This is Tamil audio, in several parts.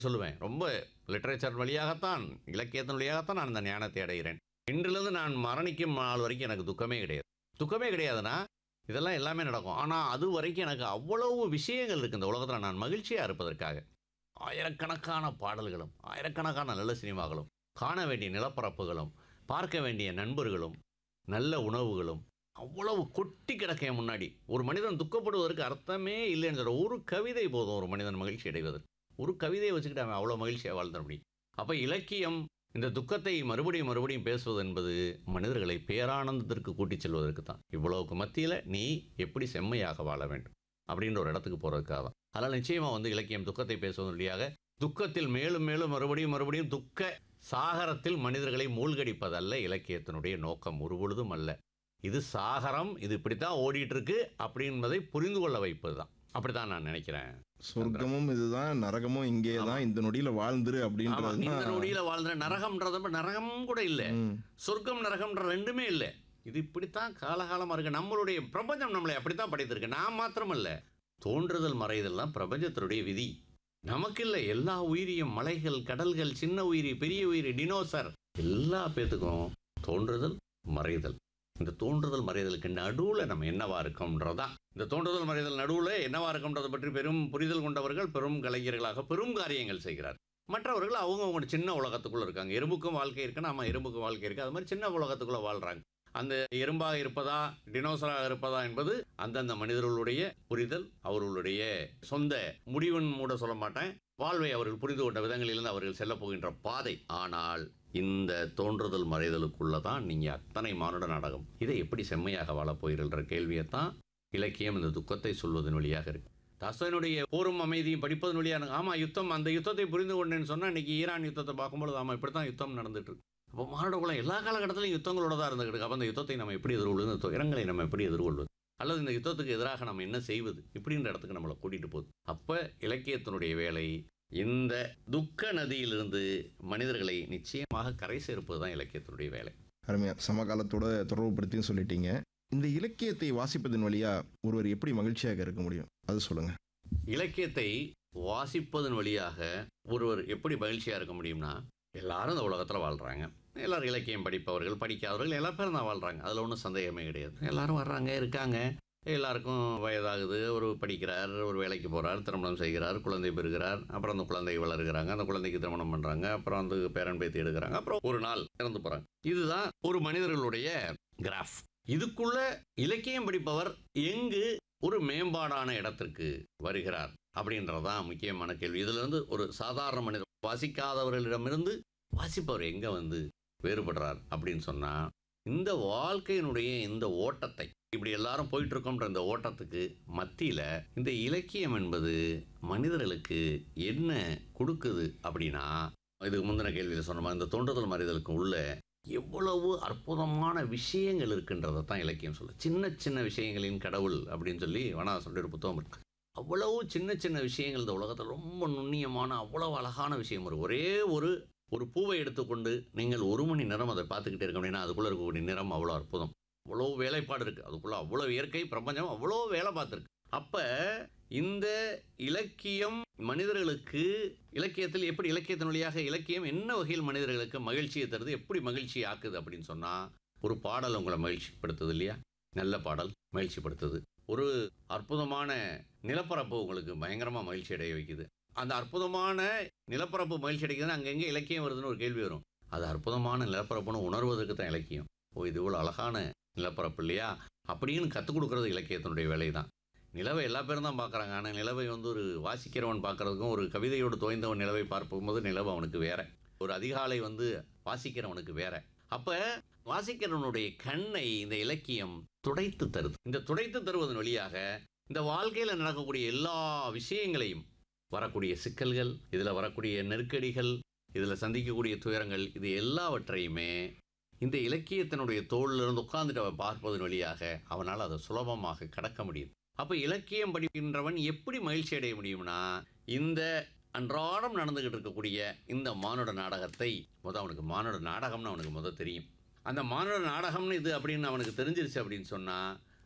சொல்லுவேன் ரொம்ப லிட்ரேச்சர் வழியாகத்தான் இலக்கியத்தின் வழியாகத்தான் நான் இந்த ஞானத்தை அடைகிறேன் இன்றிலிருந்து நான் மரணிக்கும் நாள் வரைக்கும் எனக்கு துக்கமே கிடையாது துக்கமே கிடையாதுன்னா இதெல்லாம் எல்லாமே நடக்கும் ஆனால் அது வரைக்கும் எனக்கு அவ்வளவு விஷயங்கள் இருக்குது இந்த உலகத்தில் நான் மகிழ்ச்சியாக இருப்பதற்காக ஆயிரக்கணக்கான பாடல்களும் ஆயிரக்கணக்கான நல்ல சினிமாக்களும் காண வேண்டிய நிலப்பரப்புகளும் பார்க்க வேண்டிய நண்பர்களும் நல்ல உணவுகளும் அவ்வளவு கொட்டி கிடக்க என் முன்னாடி ஒரு மனிதன் துக்கப்படுவதற்கு அர்த்தமே இல்லைன்னு சொல்ற ஒரு கவிதை போதும் ஒரு மனிதன் மகிழ்ச்சி அடைவதற்கு ஒரு கவிதையை வச்சுக்கிட்டு அவன் அவ்வளோ மகிழ்ச்சியாக வாழ்ந்துட முடியும் அப்போ இலக்கியம் இந்த துக்கத்தை மறுபடியும் மறுபடியும் பேசுவது என்பது மனிதர்களை பேரானந்தத்திற்கு கூட்டிச் செல்வதற்கு தான் இவ்வளவுக்கு மத்தியில் நீ எப்படி செம்மையாக வாழ வேண்டும் அப்படின்ற ஒரு இடத்துக்கு போகிறதுக்காக தான் அதனால் நிச்சயமாக வந்து இலக்கியம் துக்கத்தை பேசுவதன் வழியாக துக்கத்தில் மேலும் மேலும் மறுபடியும் மறுபடியும் துக்க சாகரத்தில் மனிதர்களை மூழ்கடிப்பதல்ல இலக்கியத்தினுடைய நோக்கம் ஒரு பொழுதும் அல்ல இது சாகரம் இது இப்படித்தான் ஓடிட்டு இருக்கு அப்படின்பதை புரிந்து கொள்ள வைப்பது தான் அப்படித்தான் நான் நினைக்கிறேன் சொர்க்கமும் இதுதான் நரகமும் இங்கே தான் இந்த நொடியில வாழ்ந்துரு ஆமா, அப்படின்றது இந்த நொடியில வாழ்ந்த நரகம்ன்றத விட நரகமும் கூட இல்லை ம், சொர்க்கம் நரகம்ன்ற ரெண்டுமே இல்லை இது இப்படித்தான் காலகாலமா இருக்கு நம்மளுடைய பிரபஞ்சம் நம்மளை அப்படித்தான் படைத்திருக்கு நான் மாத்திரமல்ல தோன்றுதல் மறைதெல்லாம் பிரபஞ்சத்தினுடைய விதி நமக்கு இல்லை எல்லா உயிரியும் மலைகள் கடல்கள் சின்ன உயிரி பெரிய உயிரி டினோசர் எல்லா பேத்துக்கும் தோன்றுதல் மறைதல் இந்த தோன்றுதல் மறைதலுக்கு நடுவில் நம்ம என்னவா இருக்கோம்ன்றதான் இந்த தோன்றுதல் மறைதல் நடுவில் என்னவா இருக்கோம்ன்றதை பற்றி பெரும் புரிதல் கொண்டவர்கள் பெரும் கலைஞர்களாக பெரும் காரியங்கள் செய்கிறார் மற்றவர்கள் அவங்க அவங்க சின்ன உலகத்துக்குள்ள இருக்காங்க எறும்புக்கும் வாழ்க்கை இருக்கு நம்ம எறும்புக்கும் வாழ்க்கை இருக்கு அது மாதிரி சின்ன உலகத்துக்குள்ள வாழ்றாங்க அந்த எறும்பாக இருப்பதா டினோசராக இருப்பதா என்பது அந்தந்த மனிதர்களுடைய புரிதல் அவர்களுடைய சொந்த முடிவன் மூட சொல்ல மாட்டேன் வாழ்வை அவர்கள் புரிந்து கொண்ட விதங்களிலிருந்து அவர்கள் செல்ல போகின்ற பாதை ஆனால் இந்த தோன்றுதல் மறைதலுக்குள்ள தான் நீங்க அத்தனை மானுட நாடகம் இதை எப்படி செம்மையாக வாழப் போகிறீர்கள்ன்ற கேள்வியைத்தான் இலக்கியம் இந்த துக்கத்தை சொல்வதன் வழியாக இருக்கு தாஸ்தனுடைய போரும் அமைதியும் படிப்பதன் வழியாக ஆமா யுத்தம் அந்த யுத்தத்தை புரிந்து கொண்டேன்னு சொன்னா இன்னைக்கு ஈரான் யுத்தத்தை பார்க்கும்போது ஆமா இப்படி தான் யுத்தம் நடந்துட்டு இருக்கு அப்போ மானுட குலம் எல்லா காலகட்டத்திலும் யுத்தங்களோட தான் இருந்துகிட்டு இருக்கு அப்போ அந்த யுத்தத்தை நம்ம எப்படி எதிர்கொள்வது இந்த துயரங்களை நம்ம எப்படி எதிர்கொள்வது அல்லது இந்த யுத்தத்துக்கு எதிராக நம்ம என்ன செய்வது இப்படின்ற இடத்துக்கு நம்மளை கூட்டிட்டு போகுது அப்போ இலக்கியத்தினுடைய வேலை இந்த துக்க நதியிலிருந்து மனிதர்களை நிச்சயமாக கரை சேர்ப்பது தான் இலக்கியத்தினுடைய வேலை அருமையா சமகாலத்தோட தொடர்புபடுத்தியும் சொல்லிட்டீங்க இந்த இலக்கியத்தை வாசிப்பதன் வழியா ஒருவர் எப்படி மகிழ்ச்சியாக இருக்க முடியும் அது சொல்லுங்க இலக்கியத்தை வாசிப்பதன் வழியாக ஒருவர் எப்படி மகிழ்ச்சியாக இருக்க முடியும்னா எல்லாரும் இந்த உலகத்தில் வாழ்கிறாங்க எல்லாரும் இலக்கியம் படிப்பவர்கள் படிக்காதவர்கள் எல்லா பேரும் தான் வாழ்கிறாங்க அதில் ஒன்றும் சந்தேகமே கிடையாது எல்லாரும் வர்றாங்க இருக்காங்க எல்லாருக்கும் வயதாகுது ஒரு படிக்கிறார் ஒரு வேலைக்கு போகிறார் திருமணம் செய்கிறார் குழந்தை பெறுகிறார் அப்புறம் அந்த குழந்தை வளர்கிறாங்க அந்த குழந்தைக்கு திருமணம் பண்ணுறாங்க அப்புறம் அந்த பேரன் பேத்தி எடுக்கிறாங்க அப்புறம் ஒரு நாள் இறந்து போகிறாங்க இதுதான் ஒரு மனிதர்களுடைய கிராஃப் இதுக்குள்ள இலக்கியம் படிப்பவர் எங்கு ஒரு மேம்பாடான இடத்திற்கு வருகிறார் அப்படின்றதான் முக்கியமான கேள்வி இதுல இருந்து ஒரு சாதாரண மனிதர் வாசிக்காதவர்களிடமிருந்து வாசிப்பவர் எங்க வந்து வேறுபடுறார் அப்படின்னு சொன்னா இந்த வாழ்க்கையினுடைய இந்த ஓட்டத்தை இப்படி எல்லாரும் போயிட்டு இருக்கோம்ன்ற இந்த ஓட்டத்துக்கு மத்தியில இந்த இலக்கியம் என்பது மனிதர்களுக்கு என்ன கொடுக்குது அப்படின்னா இதுக்கு முந்தின கேள்வியில் சொன்ன மாதிரி இந்த தோன்றுதல் மறைதலுக்கு உள்ள எவ்வளவு அற்புதமான விஷயங்கள் இருக்கின்றதை தான் இலக்கியம் சொல்ல சின்ன சின்ன விஷயங்களின் கடவுள் அப்படின்னு சொல்லி வனாசனுடைய ஒரு புத்தகம் இருக்கு அவ்வளவு சின்ன சின்ன விஷயங்கள் இந்த உலகத்தில் ரொம்ப நுண்ணியமான அவ்வளவு அழகான விஷயம் ஒரு ஒரே ஒரு ஒரு பூவை எடுத்துக்கொண்டு நீங்கள் ஒரு மணி நேரம் அதை பார்த்துக்கிட்டே இருக்க அப்படின்னா அதுக்குள்ளே இருக்கக்கூடிய நிறம் அவ்வளோ அற்புதம் அவ்வளோ வேலைப்பாடு இருக்குது அதுக்குள்ளே அவ்வளோ இயற்கை பிரபஞ்சம் அவ்வளோ வேலை பார்த்துருக்கு அப்போ இந்த இலக்கியம் மனிதர்களுக்கு இலக்கியத்தில் எப்படி இலக்கியத்தின் வழியாக இலக்கியம் என்ன வகையில் மனிதர்களுக்கு மகிழ்ச்சியை தருது எப்படி மகிழ்ச்சி ஆக்குது அப்படின்னு சொன்னால் ஒரு பாடல் உங்களை மகிழ்ச்சிப்படுத்துது இல்லையா நல்ல பாடல் மகிழ்ச்சிப்படுத்துது ஒரு அற்புதமான நிலப்பரப்பு உங்களுக்கு பயங்கரமாக மகிழ்ச்சி அடைய வைக்குது அந்த அற்புதமான நிலப்பரப்பு மகிழ்ச்சி அடைக்குதுன்னா அங்கங்கே இலக்கியம் வருதுன்னு ஒரு கேள்வி வரும் அது அற்புதமான நிலப்பரப்புன்னு உணர்வதற்கு தான் இலக்கியம் ஓ இது இவ்வளோ அழகான நிலப்பரப்பு இல்லையா அப்படின்னு கற்றுக் கொடுக்கறது இலக்கியத்தினுடைய வேலை தான் நிலவை எல்லா பேரும் தான் பார்க்குறாங்க ஆனால் நிலவை வந்து ஒரு வாசிக்கிறவன் பார்க்குறதுக்கும் ஒரு கவிதையோடு தோய்ந்தவன் நிலவை பார்க்கும்போது நிலவு அவனுக்கு வேற ஒரு அதிகாலை வந்து வாசிக்கிறவனுக்கு வேற அப்போ வாசிக்கிறவனுடைய கண்ணை இந்த இலக்கியம் துடைத்து தருது இந்த துடைத்து தருவதன் வழியாக இந்த வாழ்க்கையில் நடக்கக்கூடிய எல்லா விஷயங்களையும் வரக்கூடிய சிக்கல்கள் இதில் வரக்கூடிய நெருக்கடிகள் இதில் சந்திக்கக்கூடிய துயரங்கள் இது எல்லாவற்றையுமே இந்த இலக்கியத்தினுடைய தோளில் இருந்து உட்கார்ந்துட்டு அவன் பார்ப்பதன் வழியாக அவனால் அதை சுலபமாக கடக்க முடியும் அப்போ இலக்கியம் படிக்கின்றவன் எப்படி மகிழ்ச்சி அடைய முடியும்னா இந்த அன்றாடம் நடந்துகிட்டு இருக்கக்கூடிய இந்த மானுட நாடகத்தை முத அவனுக்கு மானுட நாடகம்னு அவனுக்கு முத தெரியும் அந்த மானுட நாடகம்னு இது அப்படின்னு அவனுக்கு தெரிஞ்சிருச்சு அப்படின்னு சொன்னால்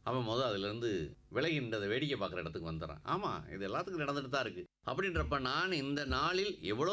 அவன் முதல் அதுலேருந்து விலகின்றதை வேடிக்கை பார்க்குற இடத்துக்கு வந்துடுறான் ஆமாம் இது எல்லாத்துக்கும் நடந்துட்டு தான் இருக்குது அப்படின்றப்ப நான் இந்த நாளில் எவ்வளோ